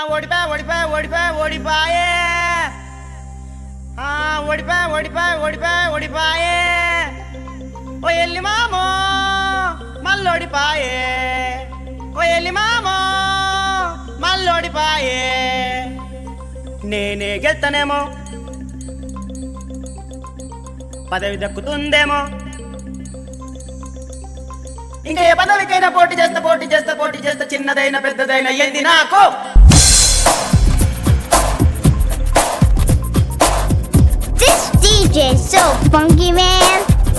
ఓడిపా ఓడిపా ఓడిపా ఓడిపాయే ఆ, ఓడిపా ఓడిపా ఓడిపా ఓడిపాయే ఓ ఎల్లి మామో మళ్ళోడిపాయే ఓ ఎల్లి మామో మళ్ళోడిపాయే నేనే గెలుతానేమో పదవి దక్కుతుందేమో ఇంకా ఏ పదవికైనా పోటీ చేస్తా పోటీ చేస్తా పోటీ చేస్తా చిన్నదైనా పెద్దదైనా ఏంది నాకు This DJ is so funky, man.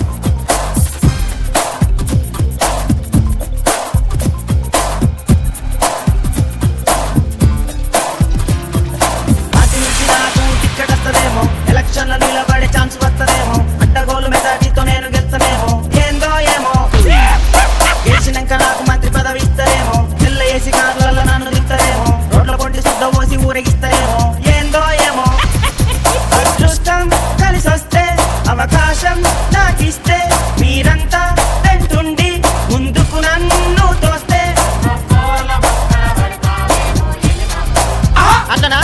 Party నుంచి నాకు టికెట్ వస్తదేమో ఎలక్షన్ లో నిలబడే ఛాన్స్ వస్తదేమో అడ్డగోలు మెజార్టీతో నేను గెలుస్తానేమో ఏందో ఏమో గెలిచినాక నాకు మంత్రి పదవి ఇస్తారేమో తెల్ల ఏసి కార్లలో నన్ను దింటారేమో రోడ్ల పొంటి శుద్ధ పోసి ఊరేగిస్తారేమో ఏందో ఏమో అదృష్టం కలిసి వస్తే అవకాశం నాకిస్తే మీరంతా వెంటుండి ముందుకు నన్ను తోస్తే అట్లనా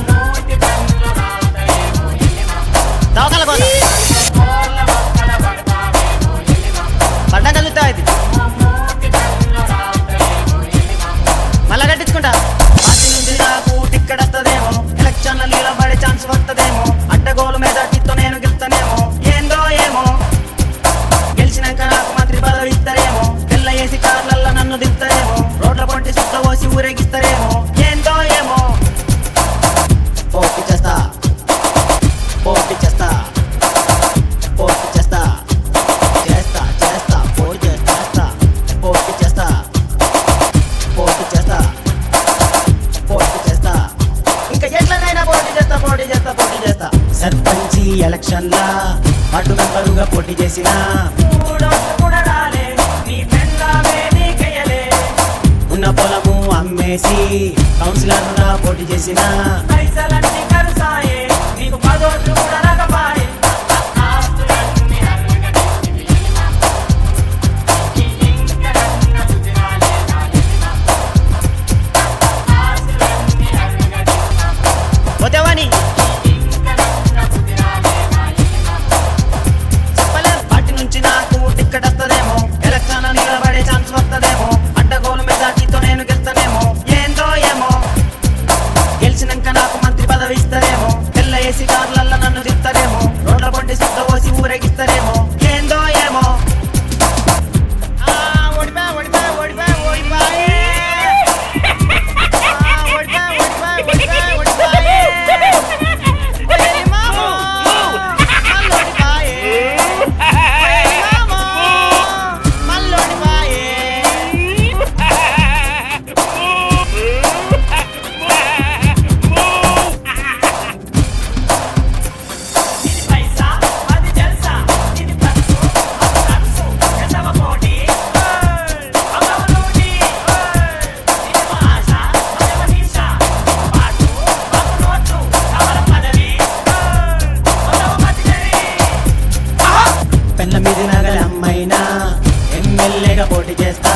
దవకాల కోత పడ్డం కలుగుతా ఇది మళ్ళా కట్టించుకుంటా పార్టీ నుంచి నాకు టిక్కెట్ వస్తదేమో ఎలక్షన్ల నిలబడే ఛాన్స్ వస్తదేమో అడ్డగోలు మెజార్టీతో నేను గెలుస్తానేమో ఏందో ఏమో గెలిచినాక నాకు మంత్రి పదవి ఇస్తారేమో తెల్ల ఏసి కార్లల్లో నన్ను దింపుతారేమో రోడ్ల పొంటి సుట్ట పోసి ఊరేగిస్తారేమో ఏందో ఏమో పోటీ చేస్తా పోటీ చేస్తా పోటీ చేస్తా చేస్తా చేస్తా పోటీ చేస్తా పోటీ చేస్తా పోటీ చేస్తా పోటీ చేస్తా ఇంకా ఎట్లనైనా పోటీ చేస్తా పోటీ చేస్తా పోటీ చేస్తా సర్పంచి ఎలక్షన్ లా అడ్డు మెంబరుగా పోటీ చేసిన ఉన్న పొలము అమ్మేసి కౌన్సిలర్ గా పోటీ చేసిన పోతేవాని చెప్పలేం పార్టీ నుంచి నాకు టిక్కెట్ వస్తదేమో ఎలక్షన్ నిలబడే ఛాన్స్ వస్తదేమో అడ్డగోలు మెజార్టీతో నేను గెలుస్తానేమో ఏందో ఏమో గెలిచినాక నాకు మంత్రి పదవి ఇస్తారేమో తెల్ల ఏసి కార్లల్లో నన్ను తిప్పుతారేమో రోడ్ల పొంటి సుద్ద పోసి ఊరేగిస్తారేమో ఏందో ఏమో ఆ, ఓడిపా, ఓడిపా, ఓడిపా, ఓడిపాయే. ఆ, ఓడిపా, ఓడిపా, ఓడిపా, ఓడిపాయే. ఓయ్ మామో, మళ్ళోడిపాయే. ఓయ్ మామో, మళ్ళోడిపాయే. పెళ్ళ మీద నగల అమ్మైనా ఎమ్మెల్యేగా పోటీ చేస్తా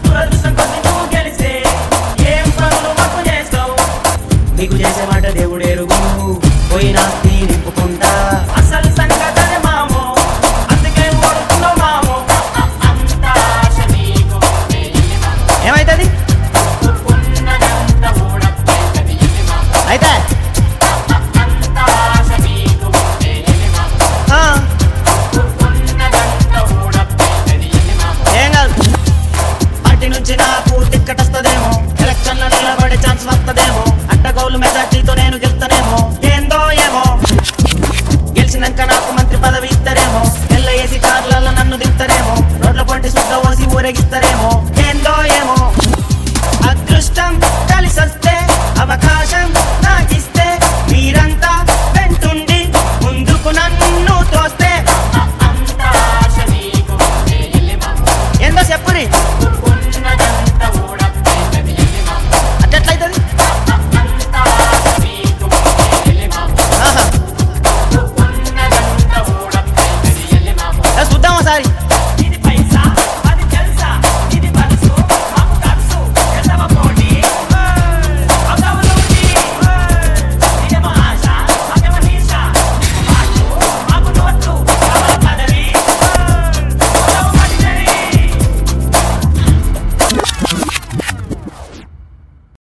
నీకు చేసే మాట దేవుడు ఎరుగు పోయినాస్తి నింపుకుంటా అసలు సంగతనే మామో అందుకే ఓడుతున్నావు మామో అంత ఆశ నీకు ఏమైతుంది ఉన్నదంత ఊడపోయింది అయితే అంత ఆశ నీకు ఆ, ఉన్నదంత ఊడపోయింది ఏం కాదు పార్టీ నుంచి నాకు టిక్కెట్ వస్తదేమో ఎలక్షన్ లో నిలబడే ఛాన్స్ వస్తదేమో అడ్డగోలు మెజార్టీతో నేను గెలుస్తానేమో ఏందో ఏమో గెలిచినాక నాకు మంత్రి పదవి ఇస్తారేమో ఎల్ల ఏసి కార్లలో నన్ను దింపుతారేమో రోడ్ల పొంటి సుద్ద పోసి ఊరేగిస్తారేమో